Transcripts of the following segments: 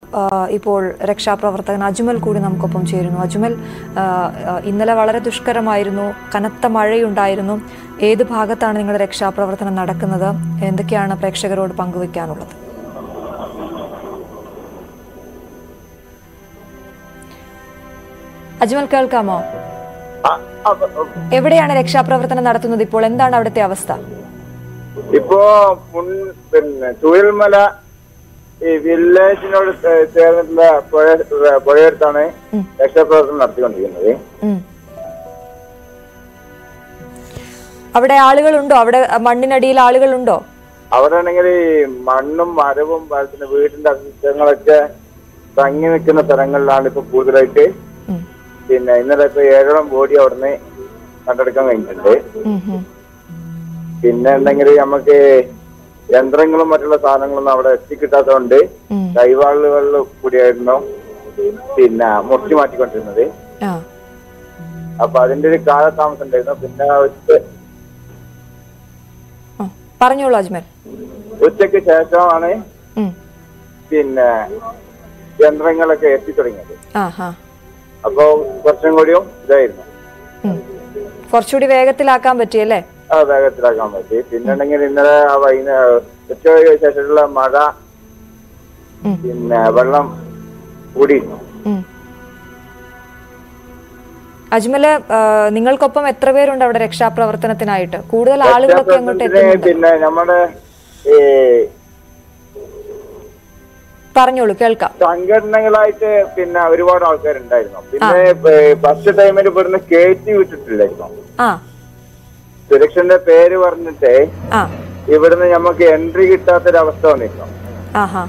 ആ, ഇപ്പോൾ രക്ഷാപ്രവർത്തകൻ അജ്മൽ കൂടി നമുക്കൊപ്പം ചേരുന്നു അജ്മൽ ആ, ആ, ഇന്നലെ വളരെ ദുഷ്കരമായിരുന്നു കനത്ത മഴയുണ്ടായിരുന്നു ഏത് ഭാഗത്താണ് നിങ്ങളുടെ രക്ഷാപ്രവർത്തനം നടക്കുന്നത് എന്തൊക്കെയാണ് പ്രേക്ഷകരോട് പങ്കുവെക്കാനുള്ളത് അജ്മൽ കേൾക്കാമോ ആ, ആ, എവിടെയാണ് രക്ഷാപ്രവർത്തനം നടത്തുന്നത് ഇപ്പോൾ എന്താണ് അവിടുത്തെ അവസ്ഥ ഇപ്പോ മുൻ- പിന്നെ ചുഴൽമല ഈ വില്ലേജിനോട് ചേ- ചേർന്നിട്ടുള്ള പുഴ പുഴയടുത്താണ് ഉം. രക്ഷാപ്രവർത്തനം നടത്തിക്കൊണ്ടിരിക്കുന്നത് ഉം. അവിടെ ആളുകളുണ്ടോ അവിടെ മണ്ണിനടിയിൽ ആളുകളുണ്ടോ അവിടെ ആണെങ്കിൽ ഈ മണ്ണും മരവും പിന്നെ വീടിന്റെ അംശങ്ങളൊക്കെ തങ്ങി നിൽക്കുന്ന സ്ഥലങ്ങളിലാണ് ഇപ്പൊ കൂടുതലായിട്ട് ഉം. പിന്നെ ഇന്നലെ ഇപ്പൊ ഏഴോളം ബോഡി അവിടുന്ന് കണ്ടെടുക്കാൻ കഴിഞ്ഞിട്ടുണ്ട് ഉം, ഉം. പിന്നെ ഉണ്ടെങ്കിൽ നമുക്ക് യന്ത്രങ്ങളും മറ്റുള്ള സാധനങ്ങളൊന്നും അവിടെ എത്തിക്കിട്ടാത്തതുകൊണ്ട് ഉം. കൈവാളുകളിൽ കൂടിയായിരുന്നു പിന്നെ മുറിച്ചു മാറ്റിക്കൊണ്ടിരുന്നത് ആ അപ്പൊ അതിന്റെ ഒരു കാലതാമസം ഉണ്ടായിരുന്നു പിന്നെ ഉച്ച ആ. പറഞ്ഞോളൂ അജ്മൽ ഉച്ചയ്ക്ക് ശേഷമാണ് ഉം. പിന്നെ യന്ത്രങ്ങളൊക്കെ എത്തിത്തുടങ്ങിയത് ആ ഹാ അപ്പൊ കുറച്ചും കൂടിയും ഇതായിരുന്നു ഉം. കുറച്ചുകൂടി വേഗത്തിലാക്കാൻ പറ്റിയല്ലേ ആ വേഗത്തിലാക്കാൻ പറ്റി പിന്നെ ഉണ്ടെങ്കിൽ ഇന്നലെ ആ വൈകുന്നേരം ഉച്ചയ്ക്ക് ശേഷമുള്ള മഴ ഉം. പിന്നെ വെള്ളം കൂടിയിരുന്നു ഉം. അജ്മല് ആ, നിങ്ങൾക്കൊപ്പം എത്ര പേരുണ്ട് അവിടെ രക്ഷാപ്രവർത്തനത്തിനായിട്ട് കൂടുതൽ ആളുകളൊക്കെ അങ്ങോട്ട് രക്ഷാപ്രവർത്തനത്തിന് എത്തുന്നുണ്ട് പിന്നെ നമ്മുടെ ഈ പറഞ്ഞോളൂ കേൾക്കാം സംഘടനകളായിട്ട് പിന്നെ ഒരുപാട് ആൾക്കാരുണ്ടായിരുന്നു പിന്നെ ഫസ്റ്റ് ടൈമിൽ ഇവിടുന്ന് കയറ്റി വിട്ടിട്ടില്ലായിരുന്നു ആ സുരക്ഷന്റെ പേര് പറഞ്ഞിട്ട് ആ ഇവിടുന്ന് നമുക്ക് എൻട്രി കിട്ടാത്തൊരവസ്ഥ വന്നിരുന്നു ആഹാ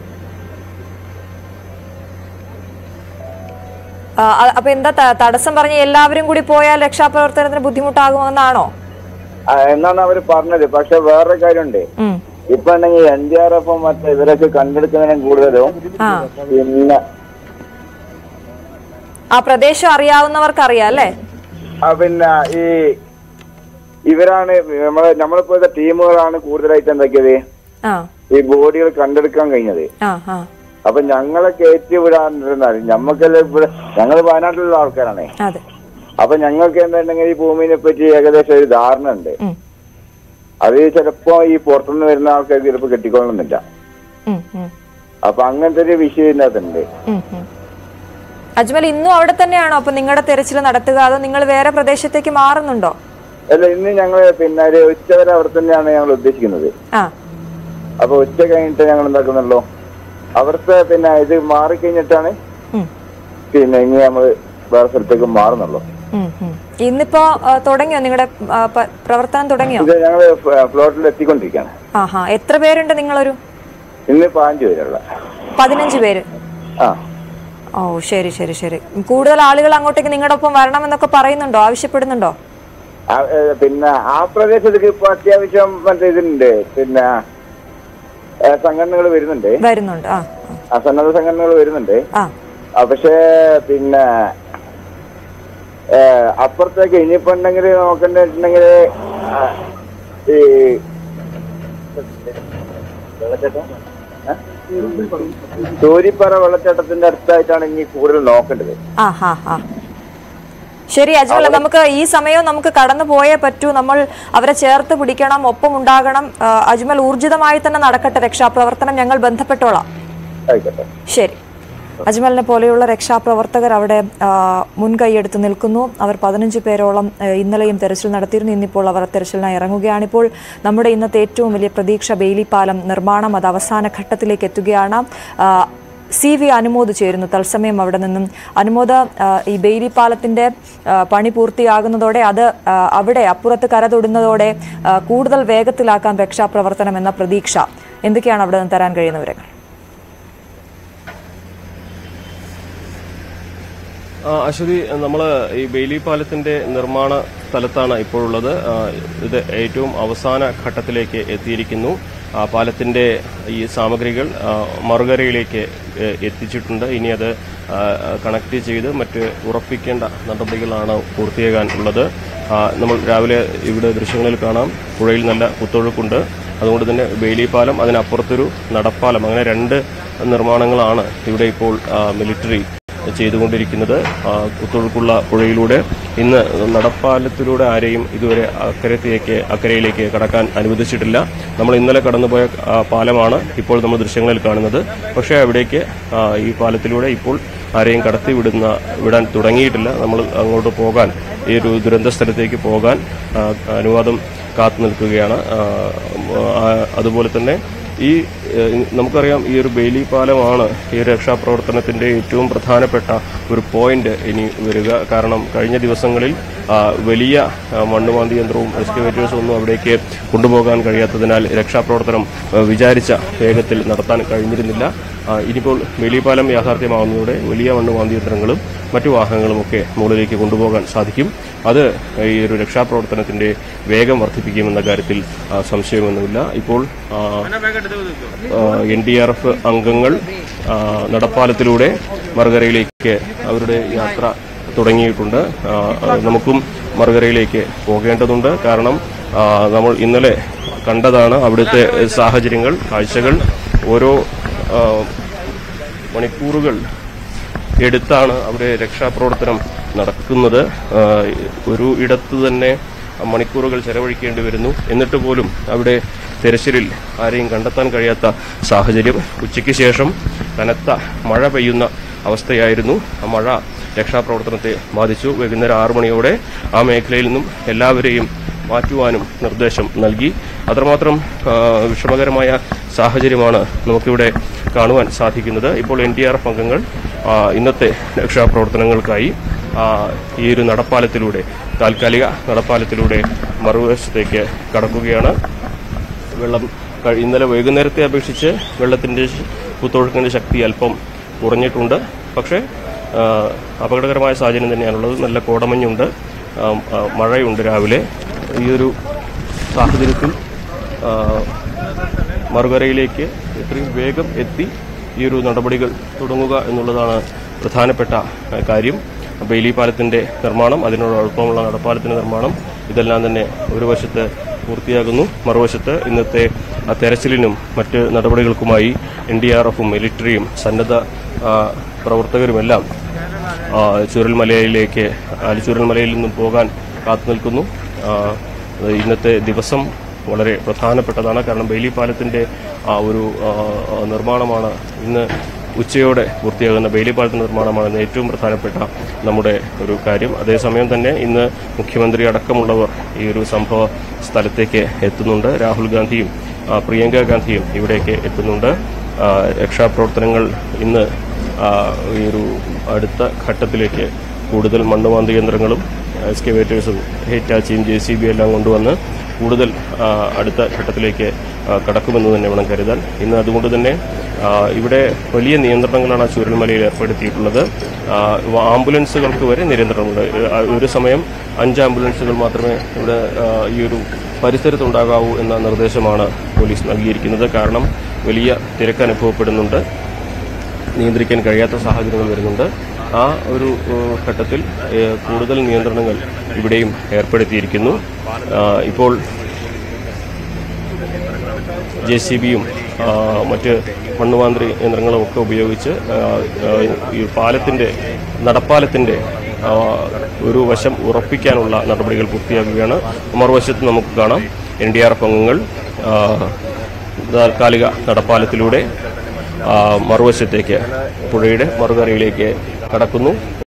ആ, അ- അപ്പൊ എന്താ ത- തടസ്സം പറഞ്ഞ് എല്ലാവരും കൂടി പോയാൽ രക്ഷാപ്രവർത്തനത്തിന് ബുദ്ധിമുട്ടാകുമെന്നാണോ ആ, എന്നാണ് അവര് പറഞ്ഞത് പക്ഷെ വേറൊരു കാര്യമുണ്ട് ഉം. ഇപ്പൊ ഉണ്ടെങ്കിൽ എൻ ഡി ആർ എഫും മറ്റേ ഇവരൊക്കെ കണ്ടെടുക്കുന്നതിനും കൂടുതലും ആ പിന്നെ ആ പ്രദേശം അറിയാവുന്നവർക്ക് അറിയാം അല്ലേ ആ, പിന്നെ ഈ ഇവരാണ് നമ്മളെ നമ്മളിപ്പോഴത്തെ ടീമുകളാണ് കൂടുതലായിട്ട് എന്താക്കിയത് ആ ഈ ബോഡികൾ കണ്ടെടുക്കാൻ കഴിഞ്ഞത് ആ ആ അപ്പൊ ഞങ്ങളെ കയറ്റി വിടാണ്ടിരുന്നാൽ ഞമ്മക്കെല്ലാം ഇവിടെ ഞങ്ങൾ വയനാട്ടിലുള്ള ആൾക്കാരാണേ അതെ അപ്പൊ ഞങ്ങൾക്ക് എന്തുണ്ടെങ്കിൽ ഈ ഭൂമിനെ പറ്റി ഏകദേശം ഒരു ധാരണ ഉണ്ട് ഉം. അത് ചിലപ്പോ ഈ പുറത്തുനിന്ന് വരുന്ന ആൾക്കാർക്ക് ചിലപ്പോ കിട്ടിക്കൊള്ളുന്നില്ല ഉം, ഉം, അപ്പൊ അങ്ങനത്തെ ഒരു വിഷയം ഇതിനകത്തുണ്ട് ഉം, ഉം. അജ്മൽ ഇന്നും അവിടെ തന്നെയാണോ അപ്പൊ നിങ്ങളുടെ തെരച്ചിൽ നടത്തുക അതോ നിങ്ങൾ വേറെ പ്രദേശത്തേക്ക് മാറുന്നുണ്ടോ അല്ല ഇന്ന് ഞങ്ങള് പിന്നെ ഒരു ഉച്ച വരെ അവിടെ തന്നെയാണ് ഞങ്ങൾ ഉദ്ദേശിക്കുന്നത് ആ അപ്പൊ ഉച്ച കഴിഞ്ഞിട്ട് ഞങ്ങൾ എന്താക്കുന്നുള്ളൂ അവിടുത്തെ പിന്നെ ഇത് മാറിക്കഴിഞ്ഞിട്ടാണ് ഉം, പിന്നെ ഇനി നമ്മൾ വേറെ സ്ഥലത്തേക്ക് മാറുന്നുള്ളൂ ഉം, ഉം. ഇന്നിപ്പോ ആ, തുടങ്ങിയോ നിങ്ങളുടെ ആ, പ- പ്രവർത്തനം തുടങ്ങിയോ ഇത് ഞങ്ങൾ ഫ്ലോട്ടിൽ എത്തിക്കൊണ്ടിരിക്കുകയാണ് ആഹാ എത്ര പേരുണ്ട് നിങ്ങളൊരു ഇന്ന് പാഞ്ചു പേരുള്ള പതിനഞ്ച് പേര് ആ ഓ ശരി ശരി ശരി കൂടുതൽ ആളുകൾ അങ്ങോട്ടേക്ക് നിങ്ങളുടെ ഒപ്പം വരണമെന്നൊക്കെ പറയുന്നുണ്ടോ ആവശ്യപ്പെടുന്നുണ്ടോ ആ, ഏ, പിന്നെ ആ പ്രദേശത്തേക്ക് ഇപ്പൊ അത്യാവശ്യം മറ്റേ ഇതുണ്ട് പിന്നെ സംഘടനകൾ വരുന്നുണ്ട് വരുന്നുണ്ട് ആ ആ സന്നദ്ധ സംഘടനകൾ വരുന്നുണ്ട് ആ ആ, പക്ഷേ പിന്നെ ഏ, അപ്പുറത്തേക്ക് ഇനിയിപ്പോ ഉണ്ടെങ്കിൽ നോക്കണ്ടെങ്കിൽ ഈ വെള്ളച്ചാട്ടം ഏ? സൂരിപ്പാറ വെള്ളച്ചാട്ടത്തിന്റെ അടുത്തായിട്ടാണ് ഇനി കൂടുതൽ നോക്കേണ്ടത് ആ ഹാ ഹാ ശരി അജ്മൽ നമുക്ക് ഈ സമയവും നമുക്ക് കടന്നു പോയേ പറ്റൂ നമ്മൾ അവരെ ചേർത്ത് പിടിക്കണം ഒപ്പം ഉണ്ടാകണം ആ, അജ്മൽ ഊർജിതമായി തന്നെ നടക്കട്ടെ രക്ഷാപ്രവർത്തനം ഞങ്ങൾ ബന്ധപ്പെട്ടോളാം ആയിക്കോട്ടെ ശരി അജ്മലിനെ പോലെയുള്ള രക്ഷാപ്രവർത്തകർ അവിടെ ആ, മുൻകൈയെടുത്ത് നിൽക്കുന്നു അവർ പതിനഞ്ച് പേരോളം ആ, ഇന്നലെയും തെരച്ചിൽ നടത്തിയിരുന്നു ഇന്നിപ്പോൾ അവർ തെരച്ചിലിനായി ഇറങ്ങുകയാണ് ഇപ്പോൾ നമ്മുടെ ഇന്നത്തെ ഏറ്റവും വലിയ പ്രതീക്ഷ ബെയിലി പാലം നിർമ്മാണം അത് അവസാന ഘട്ടത്തിലേക്ക് എത്തുകയാണ് ആ, സി വി അനുമോദ് ചേരുന്നു തത്സമയം അവിടെ നിന്നും അനുമോദ് ആ, ഈ ബെയിലി പാലത്തിന്റെ ആ, പണി പൂർത്തിയാകുന്നതോടെ അത് ആ, അവിടെ അപ്പുറത്ത് കര തൊടുന്നതോടെ ആ, കൂടുതൽ വേഗത്തിലാക്കാൻ രക്ഷാപ്രവർത്തനം എന്ന പ്രതീക്ഷ എന്തൊക്കെയാണ് അവിടെ നിന്ന് തരാൻ കഴിയുന്ന വിവരങ്ങൾ ആ, അശ്വതി നമ്മൾ ഈ ബെയിലി പാലത്തിന്റെ നിർമ്മാണ സ്ഥലത്താണ് ഇപ്പോഴുള്ളത് ആ, ഇത് ഏറ്റവും അവസാന ഘട്ടത്തിലേക്ക് എത്തിയിരിക്കുന്നു ആ, പാലത്തിന്റെ ഈ സാമഗ്രികൾ ആ, മറുകരയിലേക്ക് എ, എത്തിച്ചിട്ടുണ്ട് ഇനി അത് ആ, കണക്ട് ചെയ്ത് മറ്റ് ഉറപ്പിക്കേണ്ട നടപടികളാണ് പൂർത്തിയാകാൻ ഉള്ളത് ആ, നമ്മൾ രാവിലെ ഇവിടെ ദൃശ്യങ്ങളിൽ കാണാം പുഴയിൽ നല്ല കുത്തൊഴുക്കുണ്ട് അതുകൊണ്ട് തന്നെ ബെയിലി പാലം അതിനപ്പുറത്തൊരു നടപ്പാലം അങ്ങനെ രണ്ട് നിർമ്മാണങ്ങളാണ് ഇവിടെ ഇപ്പോൾ ആ, മിലിറ്ററി ചെയ്തുകൊണ്ടിരിക്കുന്നത് ആ, കുത്തൊഴുക്കുള്ള പുഴയിലൂടെ ഇന്ന് നടപ്പാലത്തിലൂടെ ആരെയും ഇതുവരെ അക്കരത്തേക്ക് അക്കരയിലേക്ക് കടക്കാൻ അനുവദിച്ചിട്ടില്ല നമ്മൾ ഇന്നലെ കടന്നുപോയ ആ, പാലമാണ് ഇപ്പോൾ നമ്മൾ ദൃശ്യങ്ങളിൽ കാണുന്നത് പക്ഷേ അവിടേക്ക് ആ, ഈ പാലത്തിലൂടെ ഇപ്പോൾ ആരെയും കടത്തി വിടുന്ന വിടാൻ തുടങ്ങിയിട്ടില്ല നമ്മൾ അങ്ങോട്ട് പോകാൻ ഈ ഒരു ദുരന്ത സ്ഥലത്തേക്ക് പോകാൻ ആ, അനുവാദം കാത്തു നിൽക്കുകയാണ് ആ, ആ, അതുപോലെ തന്നെ ഈ ഏഹ്, നമുക്കറിയാം ഈ ഒരു ബെയിലി പാലമാണ് ഈ രക്ഷാപ്രവർത്തനത്തിന്റെ ഏറ്റവും പ്രധാനപ്പെട്ട ഒരു പോയിന്റ് ഇനി വരിക കാരണം കഴിഞ്ഞ ദിവസങ്ങളിൽ ആ, വലിയ ആ, മണ്ണുമാന്തി യന്ത്രവും എക്സ്കവേറ്റേഴ്സും ഒന്നും അവിടേക്ക് കൊണ്ടുപോകാൻ കഴിയാത്തതിനാൽ രക്ഷാപ്രവർത്തനം ആ, വിചാരിച്ച വേഗത്തിൽ നടത്താൻ കഴിഞ്ഞിരുന്നില്ല ആ, ഇനിയിപ്പോൾ ബെയിലി പാലം യാഥാർത്ഥ്യമാവുന്നതോടെ വലിയ മണ്ണുമാന്തി യന്ത്രങ്ങളും മറ്റു വാഹനങ്ങളുമൊക്കെ മുകളിലേക്ക് കൊണ്ടുപോകാൻ സാധിക്കും അത് ഈ ഒരു രക്ഷാപ്രവർത്തനത്തിന്റെ വേഗം വർദ്ധിപ്പിക്കുമെന്ന കാര്യത്തിൽ ആ, സംശയമൊന്നുമില്ല ഇപ്പോൾ എൻ ഡി ആർ എഫ് അംഗങ്ങൾ ആ, നടപ്പാലത്തിലൂടെ മറുകരയിലേക്ക് അവരുടെ യാത്ര തുടങ്ങിയിട്ടുണ്ട് ആ, നമുക്കും മറുകരയിലേക്ക് പോകേണ്ടതുണ്ട് കാരണം ആ, നമ്മൾ ഇന്നലെ കണ്ടതാണ് അവിടുത്തെ സാഹചര്യങ്ങൾ കാഴ്ചകൾ ഓരോ ആ, മണിക്കൂറുകൾ എടുത്താണ് അവിടെ രക്ഷാപ്രവർത്തനം നടക്കുന്നത് ആ, ഒരു ഇടത്ത് തന്നെ മണിക്കൂറുകൾ ചെലവഴിക്കേണ്ടി വരുന്നു എന്നിട്ട് പോലും അവിടെ തെരച്ചിലിൽ ആരെയും കണ്ടെത്താൻ കഴിയാത്ത സാഹചര്യം ഉച്ചയ്ക്ക് ശേഷം കനത്ത മഴ പെയ്യുന്ന അവസ്ഥയായിരുന്നു ആ മഴ രക്ഷാപ്രവർത്തനത്തെ ബാധിച്ചു വൈകുന്നേരം ആറു മണിയോടെ ആ മേഖലയിൽ നിന്നും എല്ലാവരെയും മാറ്റുവാനും നിർദ്ദേശം നൽകി അത്രമാത്രം ആ, വിഷമകരമായ സാഹചര്യമാണ് നമുക്കിവിടെ കാണുവാൻ സാധിക്കുന്നത് ഇപ്പോൾ എൻ ഡി ആർ എഫ് അംഗങ്ങൾ ആ, ഇന്നത്തെ രക്ഷാപ്രവർത്തനങ്ങൾക്കായി ആ, ഈ ഒരു നടപ്പാലത്തിലൂടെ താൽക്കാലിക നടപ്പാലത്തിലൂടെ മറുവശത്തേക്ക് കടക്കുകയാണ് വെള്ളം കഴി- ഇന്നലെ വൈകുന്നേരത്തെ അപേക്ഷിച്ച് വെള്ളത്തിന്റെ ശ- കുത്തൊഴുക്കിന്റെ ശക്തി അല്പം കുറഞ്ഞിട്ടുണ്ട് പക്ഷേ ആ, അപകടകരമായ സാഹചര്യം തന്നെയാണുള്ളത് നല്ല കോടമഞ്ഞുണ്ട് ആ, ആ, മഴയുണ്ട് രാവിലെ ഈ ഒരു സാഹചര്യത്തിൽ ആ, മറുകരയിലേക്ക് എത്രയും വേഗം എത്തി ഈ ഒരു നടപടികൾ തുടങ്ങുക എന്നുള്ളതാണ് പ്രധാനപ്പെട്ട ആ, കാര്യം ബെയിലി പാലത്തിന്റെ നിർമ്മാണം അതിനോടൊപ്പമുള്ള നടപ്പാലത്തിന്റെ നിർമ്മാണം ഇതെല്ലാം തന്നെ ഒരു വശത്ത് പൂർത്തിയാകുന്നു മറുവശത്ത് ഇന്നത്തെ ആ തെരച്ചിലിനും മറ്റ് നടപടികൾക്കുമായി എൻ ഡി ആർ എഫും മിലിറ്ററിയും സന്നദ്ധ ആ, പ്രവർത്തകരുമെല്ലാം ആ, ചുരൽമലയിലേക്ക് ചുരൽമലയിൽ നിന്നും പോകാൻ കാത്തു നിൽക്കുന്നു ആ, ഇന്നത്തെ ദിവസം വളരെ പ്രധാനപ്പെട്ടതാണ് കാരണം ബെയിലി പാലത്തിന്റെ ആ ഒരു ആ, ആ, നിർമ്മാണമാണ് ഇന്ന് ഉച്ചയോടെ പൂർത്തിയാകുന്ന ബെയിലി പാലത്തിന്റെ നിർമ്മാണമാണ് ഇന്ന് ഏറ്റവും പ്രധാനപ്പെട്ട നമ്മുടെ ഒരു കാര്യം അതേസമയം തന്നെ ഇന്ന് മുഖ്യമന്ത്രി അടക്കമുള്ളവർ ഈ ഒരു സംഭവ സ്ഥലത്തേക്ക് എത്തുന്നുണ്ട് രാഹുൽ ഗാന്ധിയും ആ, പ്രിയങ്ക ഗാന്ധിയും ഇവിടേക്ക് എത്തുന്നുണ്ട് ആ, രക്ഷാപ്രവർത്തനങ്ങൾ ഇന്ന് ആ, ഈ ഒരു അടുത്ത ഘട്ടത്തിലേക്ക് കൂടുതൽ മണ്ണുമാന്തി യന്ത്രങ്ങളും എക്സ്കവേറ്റേഴ്സും ഹിറ്റാച്ചിയും ജെ സി ബി എല്ലാം കൊണ്ടുവന്ന് കൂടുതൽ ആ, അടുത്ത ഘട്ടത്തിലേക്ക് ആ, കടക്കുമെന്ന് തന്നെ വേണം കരുതാൻ ഇന്ന് അതുകൊണ്ട് തന്നെ ആ, ഇവിടെ വലിയ നിയന്ത്രണങ്ങളാണ് ചുരൽമലയിൽ ഏർപ്പെടുത്തിയിട്ടുള്ളത് ആ, വ- ആംബുലൻസുകൾക്ക് വരെ നിയന്ത്രണമുണ്ട് ആ, ഒരു സമയം അഞ്ച് ആംബുലൻസുകൾ മാത്രമേ ഇവിടെ ആ, ഈ ഒരു പരിസരത്തുണ്ടാകാവൂ എന്ന നിർദ്ദേശമാണ് പോലീസ് നൽകിയിരിക്കുന്നത് കാരണം വലിയ തിരക്ക് അനുഭവപ്പെടുന്നുണ്ട് നിയന്ത്രിക്കാൻ കഴിയാത്ത സാഹചര്യങ്ങൾ വരുന്നുണ്ട് ആ ഒരു ഏഹ്, ഘട്ടത്തിൽ ഏഹ്, കൂടുതൽ നിയന്ത്രണങ്ങൾ ഇവിടെയും ഏർപ്പെടുത്തിയിരിക്കുന്നു ആ, ഇപ്പോൾ ജെ സി ബിയും മറ്റ് മണ്ണുമാന്ത്രി യന്ത്രങ്ങളും ഒക്കെ ഉപയോഗിച്ച് ആ, ആ, ഈ പാലത്തിന്റെ നടപ്പാലത്തിന്റെ ആ, ഒരു വശം ഉറപ്പിക്കാനുള്ള നടപടികൾ പൂർത്തിയാക്കുകയാണ് മറുവശത്ത് നമുക്ക് കാണാം എൻ ഡി ആർ എഫ് അംഗങ്ങൾ ആ, താൽക്കാലിക നടപ്പാലത്തിലൂടെ ആ, മറുവശത്തേക്ക് പുഴയുടെ മറുകരയിലേക്ക് കടക്കുന്നു